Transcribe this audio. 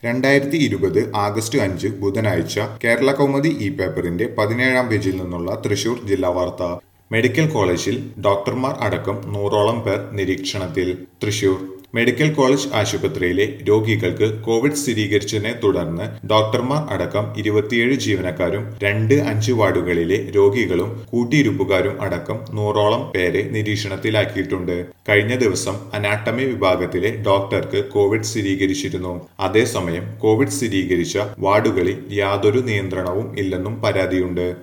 രണ്ടായിരത്തി ഇരുപത് ആഗസ്റ്റ് അഞ്ച് ബുധനാഴ്ച കേരള കൗമുദി ഇ പേപ്പറിന്റെ പതിനേഴാം പേജിൽ നിന്നുള്ള തൃശൂർ ജില്ലാ വാർത്ത മെഡിക്കൽ കോളേജിൽ ഡോക്ടർമാർ അടക്കം നൂറോളം പേർ നിരീക്ഷണത്തിൽ തൃശൂർ മെഡിക്കൽ കോളേജ് ആശുപത്രിയിലെ രോഗികൾക്ക് കോവിഡ് സ്ഥിരീകരിച്ചതിനെ തുടർന്ന് ഡോക്ടർമാർ അടക്കം ഇരുപത്തിയേഴ് ജീവനക്കാരും രണ്ട് അഞ്ച് വാർഡുകളിലെ രോഗികളും കൂട്ടിയിരുപ്പുകാരും അടക്കം നൂറോളം പേരെ നിരീക്ഷണത്തിലാക്കിയിട്ടുണ്ട് കഴിഞ്ഞ ദിവസം അനാട്ടമി വിഭാഗത്തിലെ ഡോക്ടർക്ക് കോവിഡ് സ്ഥിരീകരിച്ചിരുന്നു അതേസമയം കോവിഡ് സ്ഥിരീകരിച്ച വാർഡുകളിൽ യാതൊരു നിയന്ത്രണവും ഇല്ലെന്നും പരാതിയുണ്ട്